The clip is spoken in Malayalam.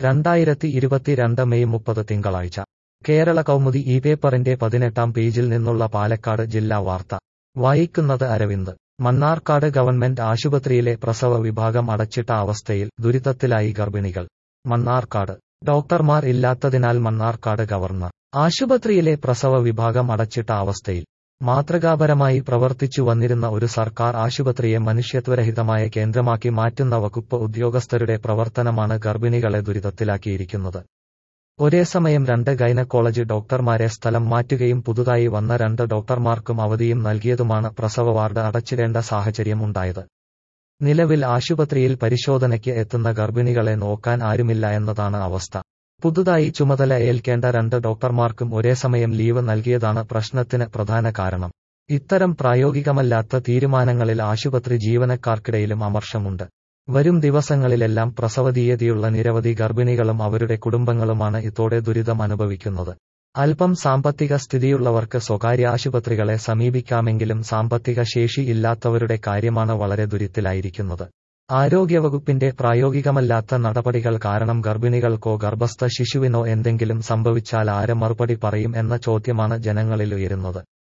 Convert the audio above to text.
രണ്ടായിരത്തി ഇരുപത്തിരണ്ട് മെയ് മുപ്പത് തിങ്കളാഴ്ച കേരള കൗമുദി ഈ പേപ്പറിന്റെ പതിനെട്ടാം പേജിൽ നിന്നുള്ള പാലക്കാട് ജില്ലാ വാർത്ത വായിക്കുന്നത് അരവിന്ദ് മണ്ണാർക്കാട് ഗവൺമെന്റ് ആശുപത്രിയിലെ പ്രസവ വിഭാഗം അടച്ചിട്ട അവസ്ഥയിൽ ദുരിതത്തിലായി ഗർഭിണികൾ മണ്ണാർക്കാട് ഡോക്ടർമാർ ഇല്ലാത്തതിനാൽ മണ്ണാർക്കാട് ഗവർണർ ആശുപത്രിയിലെ പ്രസവ വിഭാഗം അടച്ചിട്ട അവസ്ഥയിൽ മാതൃകാപരമായി പ്രവർത്തിച്ചു വന്നിരുന്ന ഒരു സർക്കാർ ആശുപത്രിയെ മനുഷ്യത്വരഹിതമായ കേന്ദ്രമാക്കി മാറ്റുന്ന വകുപ്പ് ഉദ്യോഗസ്ഥരുടെ പ്രവർത്തനമാണ് ഗർഭിണികളെ ദുരിതത്തിലാക്കിയിരിക്കുന്നത് ഒരേ സമയം രണ്ട് ഗൈനക്കോളജ് ഡോക്ടർമാരെ സ്ഥലം മാറ്റുകയും പുതുതായി വന്ന രണ്ട് ഡോക്ടർമാർക്കും അവധിയും നൽകിയതുമാണ് പ്രസവ വാർഡ് അടച്ചിടേണ്ട സാഹചര്യം ഉണ്ടായത് നിലവിൽ ആശുപത്രിയിൽ പരിശോധനയ്ക്ക് എത്തുന്ന ഗർഭിണികളെ നോക്കാൻ ആരുമില്ല എന്നതാണ് അവസ്ഥ പുതുതായി ചുമതല ഏൽക്കേണ്ട രണ്ട് ഡോക്ടർമാർക്കും ഒരേ സമയം ലീവ് നൽകിയതാണ് പ്രശ്നത്തിന് പ്രധാന കാരണം ഇത്തരം പ്രായോഗികമല്ലാത്ത തീരുമാനങ്ങളിൽ ആശുപത്രി ജീവനക്കാർക്കിടയിലും അമർഷമുണ്ട് വരും ദിവസങ്ങളിലെല്ലാം പ്രസവതീയതിയുള്ള നിരവധി ഗർഭിണികളും അവരുടെ കുടുംബങ്ങളുമാണ് ഇതോടെ ദുരിതം അനുഭവിക്കുന്നത് അല്പം സാമ്പത്തിക സ്ഥിതിയുള്ളവർക്ക് സ്വകാര്യ ആശുപത്രികളെ സമീപിക്കാമെങ്കിലും സാമ്പത്തിക ശേഷി ഇല്ലാത്തവരുടെ കാര്യമാണ് വളരെ ദുരിതത്തിലായിരിക്കുന്നത് ആരോഗ്യവകുപ്പിന്റെ പ്രായോഗികമല്ലാത്ത നടപടികൾ കാരണം ഗർഭിണികൾക്കോ ഗർഭസ്ഥ ശിശുവിനോ എന്തെങ്കിലും സംഭവിച്ചാൽ ആര് മറുപടി പറയും എന്ന ചോദ്യമാണ് ജനങ്ങളിൽ ഉയരുന്നത്